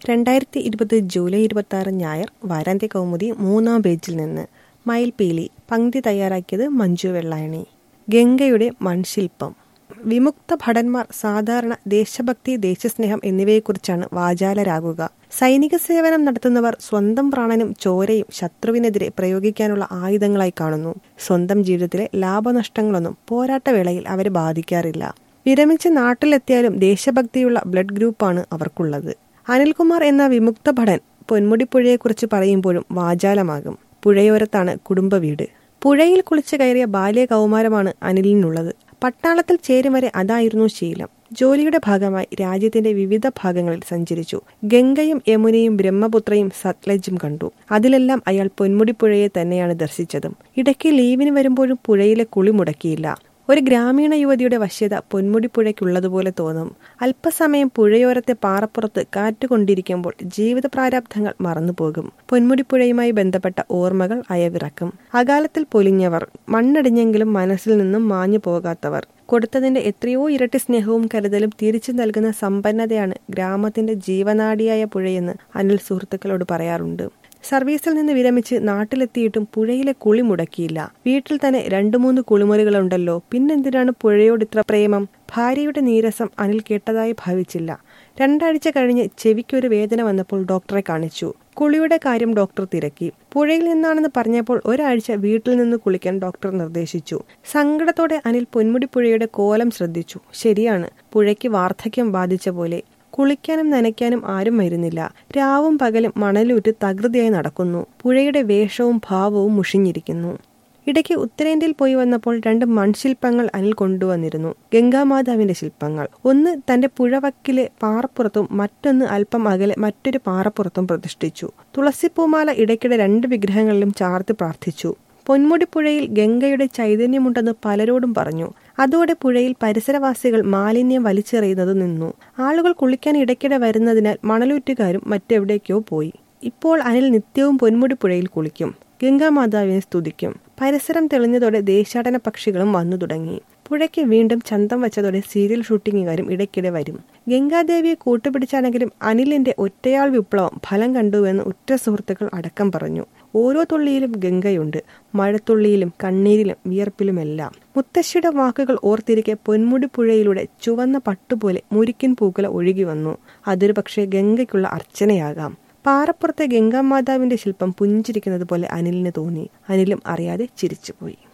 രണ്ടായിരത്തി ഇരുപത് ജൂലൈ ഇരുപത്തി ആറ് ഞായർ വാരാന്ത്യ കൗമുദി മൂന്നാം പേജിൽ നിന്ന് മയിൽപീലി പങ്ക്തി തയ്യാറാക്കിയത് മഞ്ജു വെള്ളായണി ഗംഗയുടെ മൺശില്പം വിമുക്ത ഭടന്മാർ സാധാരണ ദേശഭക്തി ദേശസ്നേഹം എന്നിവയെക്കുറിച്ചാണ് വാചാലരാകുക സൈനിക സേവനം നടത്തുന്നവർ സ്വന്തം പ്രാണനും ചോരയും ശത്രുവിനെതിരെ പ്രയോഗിക്കാനുള്ള ആയുധങ്ങളായി കാണുന്നു സ്വന്തം ജീവിതത്തിലെ ലാഭനഷ്ടങ്ങളൊന്നും പോരാട്ടവേളയിൽ അവരെ ബാധിക്കാറില്ല വിരമിച്ച് നാട്ടിലെത്തിയാലും ദേശഭക്തിയുള്ള ബ്ലഡ് ഗ്രൂപ്പാണ് അവർക്കുള്ളത് അനിൽകുമാർ എന്ന വിമുക്ത ഭടൻ പൊന്മുടിപ്പുഴയെക്കുറിച്ച് പറയുമ്പോഴും വാചാലമാകും പുഴയോരത്താണ് കുടുംബ വീട് പുഴയിൽ കുളിച്ചു കയറിയ ബാല്യ കൗമാരമാണ് അനിലിനുള്ളത് പട്ടാളത്തിൽ ചേരും വരെ അതായിരുന്നു ശീലം ജോലിയുടെ ഭാഗമായി രാജ്യത്തിന്റെ വിവിധ ഭാഗങ്ങളിൽ സഞ്ചരിച്ചു ഗംഗയും യമുനയും ബ്രഹ്മപുത്രയും സത്ലജും കണ്ടു അതിലെല്ലാം അയാൾ പൊന്മുടിപ്പുഴയെ തന്നെയാണ് ദർശിച്ചതും ഇടയ്ക്ക് ലീവിന് വരുമ്പോഴും പുഴയിലെ കുളി മുടക്കിയില്ല ഒരു ഗ്രാമീണ യുവതിയുടെ വശ്യത പൊന്മുടിപ്പുഴയ്ക്കുള്ളതുപോലെ തോന്നും അല്പസമയം പുഴയോരത്തെ പാറപ്പുറത്ത് കാറ്റുകൊണ്ടിരിക്കുമ്പോൾ ജീവിത പ്രാരാബ്ധങ്ങൾ മറന്നുപോകും പൊന്മുടിപ്പുഴയുമായി ബന്ധപ്പെട്ട ഓർമ്മകൾ അയവിറക്കും അകാലത്തിൽ പൊലിഞ്ഞവർ മണ്ണടിഞ്ഞെങ്കിലും മനസ്സിൽ നിന്നും മാഞ്ഞു പോകാത്തവർ കൊടുത്തതിന്റെ എത്രയോ ഇരട്ടി സ്നേഹവും കരുതലും തിരിച്ചു നൽകുന്ന സമ്പന്നതയാണ് ഗ്രാമത്തിന്റെ ജീവനാടിയായ പുഴയെന്ന് അനിൽ സുഹൃത്തുക്കളോട് പറയാറുണ്ട് സർവീസിൽ നിന്ന് വിരമിച്ച് നാട്ടിലെത്തിയിട്ടും പുഴയിലെ കുളി മുടക്കിയില്ല വീട്ടിൽ തന്നെ രണ്ടു മൂന്ന് കുളിമുറികളുണ്ടല്ലോ പിന്നെന്തിനാണ് പുഴയോട് ഇത്ര പ്രേമം ഭാര്യയുടെ നീരസം അനിൽ കേട്ടതായി ഭാവിച്ചില്ല രണ്ടാഴ്ച കഴിഞ്ഞ് ചെവിക്കൊരു വേദന വന്നപ്പോൾ ഡോക്ടറെ കാണിച്ചു കുളിയുടെ കാര്യം ഡോക്ടർ തിരക്കി പുഴയിൽ നിന്നാണെന്ന് പറഞ്ഞപ്പോൾ ഒരാഴ്ച വീട്ടിൽ നിന്ന് കുളിക്കാൻ ഡോക്ടർ നിർദ്ദേശിച്ചു സങ്കടത്തോടെ അനിൽ പൊന്മുടിപ്പുഴയുടെ കോലം ശ്രദ്ധിച്ചു ശരിയാണ് പുഴയ്ക്ക് വാർദ്ധക്യം ബാധിച്ച പോലെ കുളിക്കാനും നനയ്ക്കാനും ആരും വരുന്നില്ല രാവും പകലും മണലൂറ്റ് തകൃതിയായി നടക്കുന്നു പുഴയുടെ വേഷവും ഭാവവും മുഷിഞ്ഞിരിക്കുന്നു ഇടയ്ക്ക് ഉത്തരേന്ത്യയിൽ പോയി വന്നപ്പോൾ രണ്ട് മൺശില്പങ്ങൾ അനിൽ കൊണ്ടുവന്നിരുന്നു ഗംഗാമാതാവിന്റെ ശില്പങ്ങൾ ഒന്ന് തന്റെ പുഴവക്കിലെ പാറപ്പുറത്തും മറ്റൊന്ന് അല്പം അകലെ മറ്റൊരു പാറപ്പുറത്തും പ്രതിഷ്ഠിച്ചു തുളസിപ്പൂമാല ഇടയ്ക്കിടെ രണ്ട് വിഗ്രഹങ്ങളിലും ചാർത്ത് പ്രാർത്ഥിച്ചു പൊന്മുടിപ്പുഴയിൽ ഗംഗയുടെ ചൈതന്യമുണ്ടെന്ന് പലരോടും പറഞ്ഞു അതോടെ പുഴയിൽ പരിസരവാസികൾ മാലിന്യം വലിച്ചെറിയുന്നത് നിന്നു ആളുകൾ കുളിക്കാൻ ഇടയ്ക്കിടെ വരുന്നതിനാൽ മണലൂറ്റുകാരും മറ്റെവിടേക്കോ പോയി ഇപ്പോൾ അനിൽ നിത്യവും പൊന്മുടിപ്പുഴയിൽ കുളിക്കും ഗംഗാമാതാവിനെ സ്തുതിക്കും പരിസരം തെളിഞ്ഞതോടെ ദേശാടന പക്ഷികളും വന്നു തുടങ്ങി പുഴയ്ക്ക് വീണ്ടും ചന്തം വച്ചതോടെ സീരിയൽ ഷൂട്ടിങ്ങുകാരും ഇടയ്ക്കിടെ വരും ഗംഗാദേവിയെ കൂട്ടുപിടിച്ചാണെങ്കിലും അനിലിന്റെ ഒറ്റയാൾ വിപ്ലവം ഫലം കണ്ടുവെന്ന് ഉറ്റ സുഹൃത്തുക്കൾ അടക്കം പറഞ്ഞു ഓരോ തുള്ളിയിലും ഗംഗയുണ്ട് മഴത്തുള്ളിയിലും കണ്ണീരിലും വിയർപ്പിലുമെല്ലാം മുത്തശ്ശിയുടെ വാക്കുകൾ ഓർത്തിരിക്കെ പൊന്മുടി പുഴയിലൂടെ ചുവന്ന പട്ടുപോലെ മുരിക്കിൻ പൂക്കുല ഒഴുകി വന്നു അതൊരു പക്ഷേ ഗംഗയ്ക്കുള്ള അർച്ചനയാകാം പാറപ്പുറത്തെ ഗംഗാമാതാവിന്റെ ശില്പം പുഞ്ചിരിക്കുന്നത് പോലെ അനിലിന് തോന്നി അനിലും അറിയാതെ ചിരിച്ചുപോയി